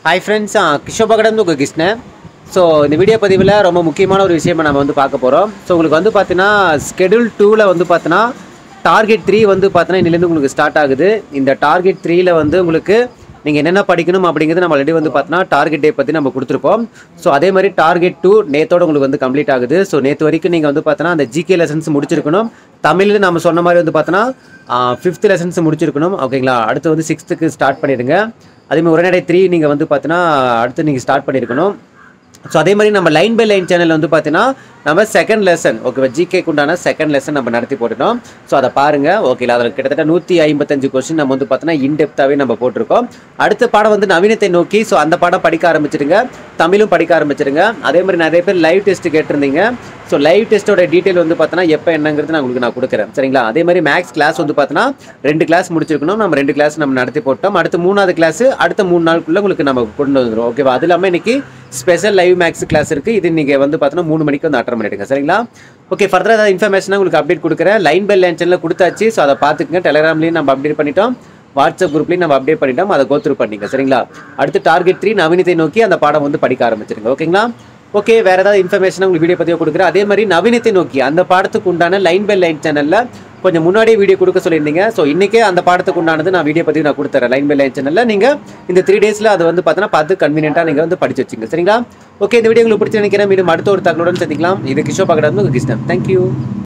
hi friends கிஷோபகடம் உங்கள் Krishnan so இந்த video பதிவில் ரொம்ப முக்கியமான ஒரு விஷயமா நம்ம வந்து பார்க்க போகிறோம் ஸோ உங்களுக்கு வந்து பார்த்தீங்கன்னா ஸ்கெடியூல் டூவில் வந்து பார்த்தீங்கன்னா டார்கெட் த்ரீ வந்து பார்த்தீங்கன்னா இன்னிலேருந்து உங்களுக்கு ஸ்டார்ட் ஆகுது இந்த டார்கெட் த்ரீல வந்து உங்களுக்கு நீங்கள் என்னென்ன படிக்கணும் அப்படிங்கிறது நம்ம ஆல்ரெடி வந்து பார்த்தீங்கன்னா டார்கெட் டே பற்றி நம்ம கொடுத்துருப்போம் ஸோ அதே மாதிரி டார்கெட் டூ நேத்தோட உங்களுக்கு வந்து கம்ப்ளீட் ஆகுது ஸோ நேற்று வரைக்கும் நீங்கள் வந்து பார்த்தீங்கன்னா அந்த ஜிகே லெசன்ஸ் முடிச்சிருக்கணும் தமிழில் நம்ம சொன்ன மாதிரி வந்து பார்த்தோன்னா ஃபிஃப்த் லெசன்ஸ் முடிச்சிருக்கணும் ஓகேங்களா அடுத்து வந்து சிக்ஸ்த்துக்கு ஸ்டார்ட் பண்ணிடுங்க அதே மாதிரி உடனடி த்ரீ நீங்கள் வந்து பார்த்தீங்கன்னா அடுத்து நீங்கள் ஸ்டார்ட் பண்ணியிருக்கணும் ஸோ அதே மாதிரி நம்ம லைன் பை லைன் சேனல் வந்து பார்த்தீங்கன்னா நம்ம செகண்ட் லெசன் ஓகேவா ஜிகேக்கு உண்டான செகண்ட் லெசன் நம்ம நடத்தி போட்டுட்டோம் ஸோ அதை பாருங்க ஓகேங்களா அதில் கிட்டத்தட்ட நூற்றி ஐம்பத்தஞ்சு கொஸ்டின் நம்ம வந்து பார்த்தோன்னா இன்டெப்த்தாகவே நம்ம போட்டிருக்கோம் அடுத்த பாடம் வந்து நவீனத்தை நோக்கி ஸோ அந்த பாடம் படிக்க ஆரம்பிச்சிடுங்க தமிழும் படிக்க ஆரம்பிச்சிடுங்க அதே மாதிரி நிறைய பேர் லைவ் டெஸ்ட் கேட்டிருந்தீங்க ஸோ லைவ் டெஸ்ட்டோட டீட்டெயில் வந்து பார்த்தோன்னா எப்போ என்னங்கிறது நான் உங்களுக்கு நான் கொடுக்குறேன் சரிங்களா அதே மாதிரி மேக்ஸ் கிளாஸ் வந்து பார்த்தோன்னா ரெண்டு கிளாஸ் முடிச்சிருக்கணும் நம்ம ரெண்டு கிளாஸ் நம்ம நடத்தி போட்டோம் அடுத்து மூணாவது கிளாஸ் அடுத்த மூணு நாளுக்குள்ள உங்களுக்கு நம்ம கொண்டு வந்துடும் ஓகேவா அது இல்லாமல் இன்னைக்கு ஸ்பெஷல் லைவ் மேக்ஸ் கிளாஸ் இருக்கு இது நீங்கள் வந்து பார்த்தோன்னா மூணு மணிக்கு வந்து அட்டன் பண்ணிடுங்க சரிங்களா ஓகே ஃபர்தர் ஏதாவது இன்ஃபர்மேஷனாக உங்களுக்கு அப்டேட் கொடுக்குறேன் லைன் பை லைன் சேனலில் கொடுத்தாச்சு ஸோ அதை பார்த்துக்குங்க டெலிகிராம்லேயும் நம்ம அப்டேட் பண்ணிட்டோம் வாட்ஸ்அப் குரூப்லையும் நம்ம அப்டேட் பண்ணிட்டோம் அதை கோத்ரூ பண்ணிங்க சரிங்களா அடுத்து டார்கெட் த்ரீ நவீனத்தை நோக்கி அந்த பாடம் வந்து படிக்க ஆரம்பிச்சிருங்க ஓகேங்களா ஓகே வேற ஏதாவது இன்ஃபர்மேஷன் உங்களுக்கு வீடியோ பற்றியோ கொடுக்குறேன் அதே மாதிரி நவீனத்தை நோக்கி அந்த பாடத்துக்கு உண்டான லைன் பை லைன் சேனலில் கொஞ்சம் முன்னாடியே வீடியோ கொடுக்க சொல்லியிருந்தீங்க ஸோ இன்னைக்கே அந்த பாடத்துக்கு உண்டானது நான் வீடியோ பற்றி நான் கொடுத்துறேன் லைன் பை லைன் சேனலில் நீங்கள் இந்த த்ரீ டேஸில் அதை வந்து பார்த்தீங்கன்னா பார்த்து கன்வீனியன்ட்டாக நீங்கள் வந்து படிச்சு வச்சுங்க சரிங்களா ஓகே இந்த வீடியோ உங்களுக்கு பிடிச்சி நினைக்கிறேன் மீண்டும் அடுத்த ஒரு தகவலுடன் சந்திக்கலாம் இது கிஷோ பகடாந்து கிருஷ்ணன் தேங்க்யூ